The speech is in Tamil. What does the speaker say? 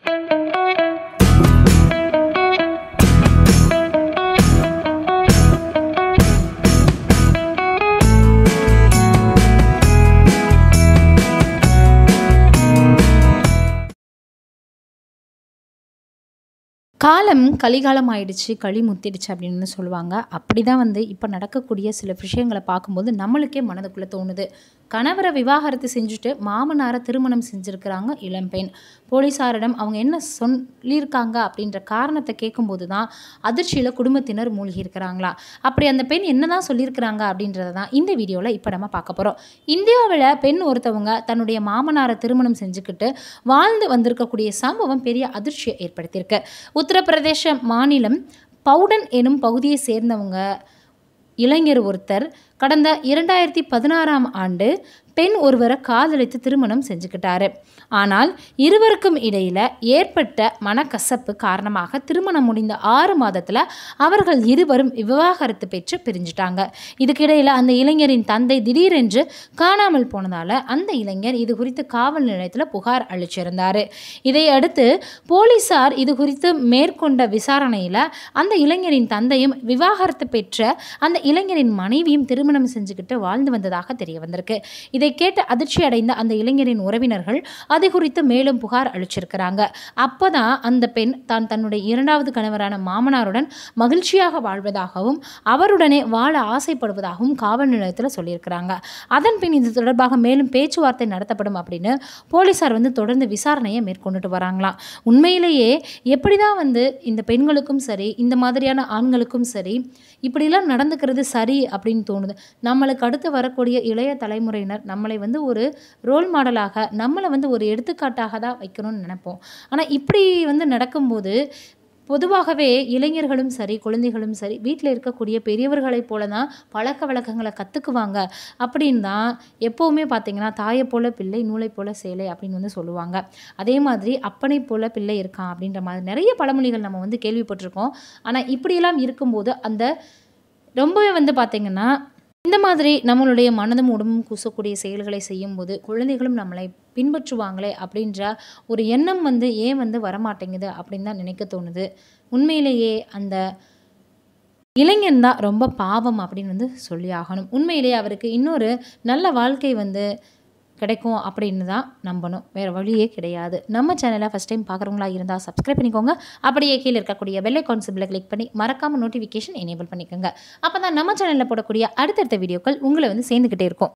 காலம் கலிகாலம் ஆயிடுச்சு களி முத்திடுச்சு அப்படின்னு சொல்லுவாங்க அப்படி தான் வந்து இப்போ நடக்கக்கூடிய சில விஷயங்களை பார்க்கும்போது நம்மளுக்கே மனதுக்குள்ளே தோணுது கணவரை விவாகரத்து செஞ்சுட்டு மாமனாரை திருமணம் செஞ்சுருக்கிறாங்க இளம்பெண் போலீஸாரிடம் அவங்க என்ன சொல்லியிருக்காங்க அப்படின்ற காரணத்தை கேட்கும்போது தான் அதிர்ச்சியில் குடும்பத்தினர் மூழ்கி இருக்கிறாங்களா அப்படி அந்த பெண் என்ன தான் சொல்லியிருக்கிறாங்க அப்படின்றத தான் இந்த வீடியோவில் இப்போ நம்ம பார்க்க போகிறோம் இந்தியாவில் பெண் ஒருத்தவங்க தன்னுடைய மாமனாரை திருமணம் செஞ்சுக்கிட்டு வாழ்ந்து வந்திருக்கக்கூடிய சம்பவம் பெரிய அதிர்ச்சியை ஏற்படுத்தியிருக்கு உத்தரப்பிரதேச மாநிலம் பவுடன் எனும் பகுதியை சேர்ந்தவங்க இளைஞர் ஒருத்தர் கடந்த இரண்டாயிரத்தி பதினாறாம் ஆண்டு பெண் ஒருவரை காதலித்து திருமணம் செஞ்சுக்கிட்டாரு ஆனால் இருவருக்கும் இடையில் ஏற்பட்ட மனக்கசப்பு காரணமாக திருமணம் முடிந்த ஆறு மாதத்தில் அவர்கள் இருவரும் விவாகரத்து பெற்று பிரிஞ்சிட்டாங்க இதுக்கிடையில் அந்த இளைஞரின் தந்தை திடீரென்று காணாமல் போனதால் அந்த இளைஞர் இது குறித்து காவல் நிலையத்தில் புகார் அளிச்சிருந்தார் இதையடுத்து போலீசார் இது குறித்து மேற்கொண்ட விசாரணையில் அந்த இளைஞரின் தந்தையும் விவாகரத்து பெற்ற அந்த இளைஞரின் மனைவியும் திருமணம் செஞ்சுக்கிட்டு வாழ்ந்து வந்ததாக தெரிய வந்திருக்கு இதை கேட்டு அதிர்ச்சி அடைந்த அந்த இளைஞரின் உறவினர்கள் அது குறித்து மேலும் புகார் அளிச்சிருக்கிறாங்க அப்போதான் அந்த பெண் தான் தன்னுடைய இரண்டாவது கணவரான மாமனாருடன் மகிழ்ச்சியாக வாழ்வதாகவும் அவருடனே வாழ ஆசைப்படுவதாகவும் காவல் நிலையத்தில் சொல்லியிருக்கிறாங்க அதன் பின் இது தொடர்பாக மேலும் பேச்சுவார்த்தை நடத்தப்படும் அப்படின்னு போலீசார் வந்து தொடர்ந்து விசாரணையை மேற்கொண்டுட்டு வராங்களாம் உண்மையிலேயே எப்படி தான் வந்து இந்த பெண்களுக்கும் சரி இந்த மாதிரியான ஆண்களுக்கும் சரி இப்படிலாம் நடந்துக்கிறது சரி அப்படின்னு தோணுது நம்மளுக்கு அடுத்து வரக்கூடிய இளைய தலைமுறையினர் நம்மளை வந்து ஒரு ரோல் மாடலாக நம்மளை வந்து ஒரு எடுத்துக்காட்டாக தான் வைக்கணும்னு நினைப்போம் ஆனால் இப்படி வந்து நடக்கும்போது பொதுவாகவே இளைஞர்களும் சரி குழந்தைகளும் சரி வீட்டில் இருக்கக்கூடிய பெரியவர்களைப் போல தான் பழக்க வழக்கங்களை கற்றுக்குவாங்க அப்படின்னு தான் எப்போவுமே பார்த்தீங்கன்னா தாயை போல பிள்ளை நூலை போல சேலை அப்படின்னு வந்து சொல்லுவாங்க அதே மாதிரி அப்பனை போல பிள்ளை இருக்கான் அப்படின்ற மாதிரி நிறைய பழமொழிகள் நம்ம வந்து கேள்விப்பட்டிருக்கோம் ஆனால் இப்படியெல்லாம் இருக்கும்போது அந்த ரொம்பவே வந்து பார்த்திங்கன்னா இந்த மாதிரி நம்மளுடைய மனதும் உடம்பும் கூசக்கூடிய செயல்களை செய்யும்போது குழந்தைகளும் நம்மளை பின்பற்றுவாங்களே அப்படின்ற ஒரு எண்ணம் வந்து ஏன் வந்து வரமாட்டேங்குது அப்படின்னு தான் நினைக்க தோணுது உண்மையிலேயே அந்த இளைஞன் தான் ரொம்ப பாவம் அப்படின்னு வந்து சொல்லி ஆகணும் உண்மையிலேயே அவருக்கு இன்னொரு நல்ல வாழ்க்கை வந்து கிடைக்கும் அப்படின்னு தான் நம்பணும் வேறு வழியே கிடையாது நம்ம சேனலை ஃபஸ்ட் டைம் பார்க்குறவங்களா இருந்தால் சப்ஸ்கிரைப் பண்ணிக்கோங்க அப்படியே கீழே இருக்கக்கூடிய பெல் ஐக்கான் சிம்பிளை கிளிக் பண்ணி மறக்காமல் நோட்டிஃபிகேஷன் எனேபிள் பண்ணிக்கோங்க அப்போ தான் நம்ம சேனலில் போடக்கூடிய அடுத்தடுத்த வீடியோக்கள் உங்களை வந்து சேர்ந்துக்கிட்டே இருக்கும்